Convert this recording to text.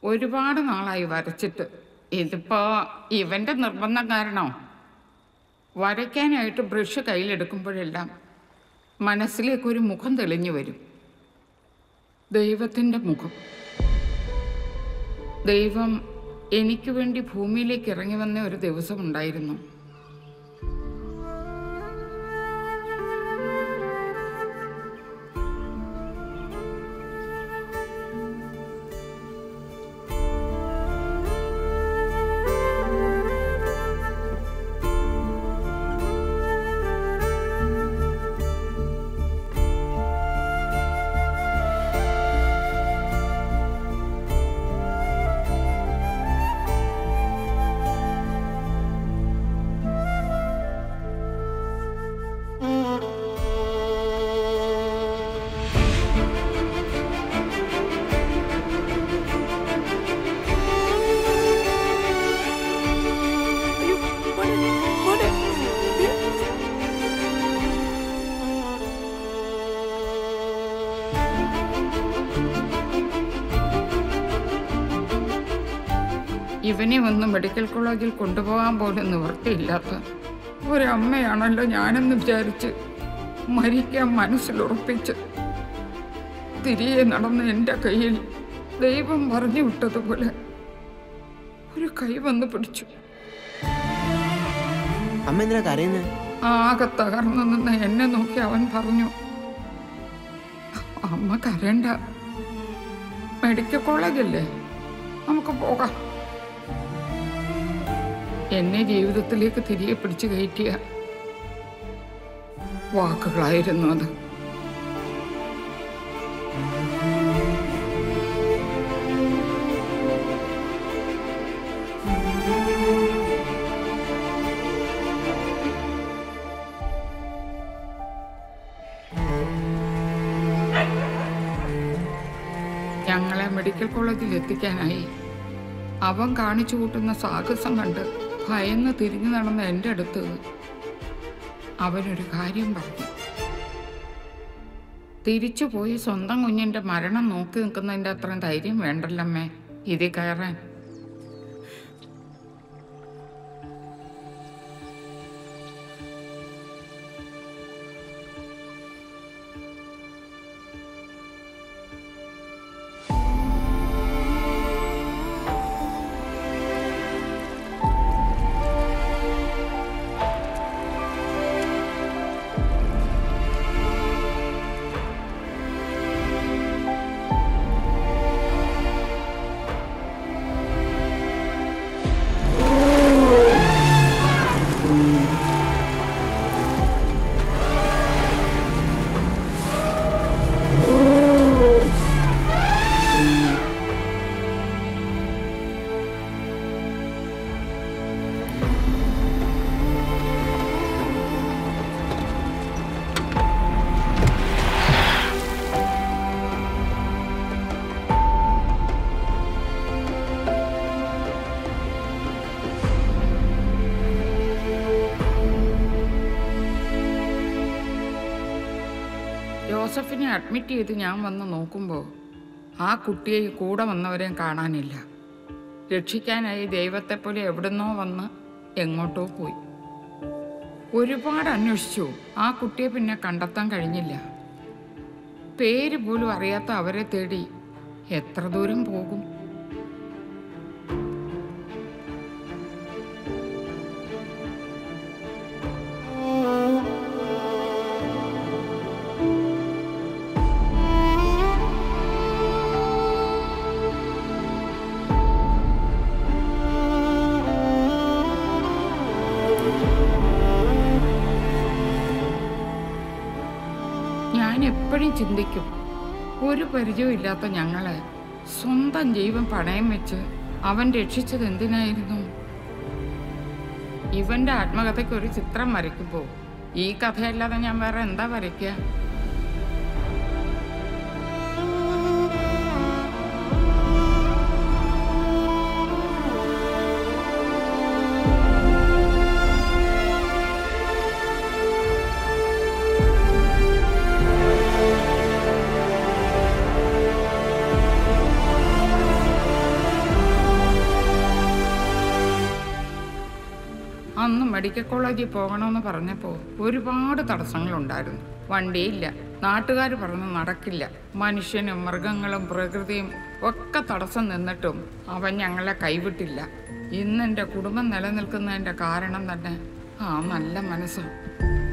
ഒരുപാട് നാളായി വരച്ചിട്ട് ഇതിപ്പോ ഇവന്റെ നിർബന്ധം കാരണോ വരയ്ക്കാനായിട്ട് ബ്രഷ് കയ്യിലെടുക്കുമ്പോഴെല്ലാം മനസ്സിലേക്ക് ഒരു മുഖം തെളിഞ്ഞു വരും ദൈവത്തിൻ്റെ മുഖം ദൈവം എനിക്ക് വേണ്ടി ഭൂമിയിലേക്ക് ഇറങ്ങി വന്ന ഒരു ദിവസം ഉണ്ടായിരുന്നു ഇവനെ ഒന്ന് മെഡിക്കൽ കോളേജിൽ കൊണ്ടുപോകാൻ പോലും നിവൃത്തിയില്ലാത്ത ഒരമ്മയാണല്ലോ ഞാനെന്ന് വിചാരിച്ച് മരിക്കാൻ മനസ്സിലുറപ്പിച്ച് തിരികെ നടന്ന എൻ്റെ കയ്യിൽ ദൈവം പറഞ്ഞു വിട്ടതുപോലെ ഒരു കൈ വന്ന് പിടിച്ചു അമ്മ എന്തിനാ കരയുന്നത് ആകെ തകർന്നു നിന്ന് എന്നെ നോക്കി അവൻ പറഞ്ഞു അമ്മ കരണ്ട മെഡിക്കൽ കോളേജല്ലേ നമുക്ക് പോകാം എന്നെ ജീവിതത്തിലേക്ക് തിരികെ പിടിച്ചു കയറ്റിയ വാക്കുകളായിരുന്നു അത് ഞങ്ങളെ മെഡിക്കൽ കോളേജിൽ എത്തിക്കാനായി അവൻ കാണിച്ചു കൂട്ടുന്ന സാഹസം കണ്ട് ഭയന്ന് തിരിഞ്ഞു നടന്ന എൻ്റെ അടുത്ത് അവനൊരു കാര്യം പറഞ്ഞു തിരിച്ചു പോയി സ്വന്തം കുഞ്ഞിൻ്റെ മരണം നോക്കി നിൽക്കുന്നതിൻ്റെ അത്രയും ധൈര്യം വേണ്ടല്ലമ്മേ ഇതിൽ കയറാൻ ജോസഫിനെ അഡ്മിറ്റ് ചെയ്ത് ഞാൻ വന്ന് നോക്കുമ്പോൾ ആ കുട്ടിയെ കൂടെ വന്നവരെയും കാണാനില്ല രക്ഷിക്കാനായി ദൈവത്തെപ്പോലെ എവിടുന്നോ വന്ന് എങ്ങോട്ടോ പോയി ഒരുപാട് അന്വേഷിച്ചു ആ കുട്ടിയെ പിന്നെ കണ്ടെത്താൻ കഴിഞ്ഞില്ല പേര് പോലും അറിയാത്ത അവരെ തേടി എത്ര ദൂരം പോകും ഞാൻ എപ്പോഴും ചിന്തിക്കും ഒരു പരിചയവും ഇല്ലാത്ത ഞങ്ങളെ സ്വന്തം ജീവൻ പണയം വെച്ച് അവൻ രക്ഷിച്ചത് എന്തിനായിരുന്നു ഇവന്റെ ആത്മകഥയ്ക്ക് ഒരു ചിത്രം വരയ്ക്കുമ്പോൾ ഈ കഥയല്ലാതെ ഞാൻ വേറെ എന്താ വരയ്ക്കുക മെഡിക്കൽ കോളേജിൽ പോകണമെന്ന് പറഞ്ഞപ്പോൾ ഒരുപാട് തടസ്സങ്ങളുണ്ടായിരുന്നു വണ്ടിയില്ല നാട്ടുകാർ പറഞ്ഞു നടക്കില്ല മനുഷ്യനും മൃഗങ്ങളും പ്രകൃതിയും ഒക്കെ തടസ്സം നിന്നിട്ടും അവൻ ഞങ്ങളെ കൈവിട്ടില്ല ഇന്ന് എൻ്റെ കുടുംബം നിലനിൽക്കുന്നതിൻ്റെ കാരണം തന്നെ ആ നല്ല മനസ്സാണ്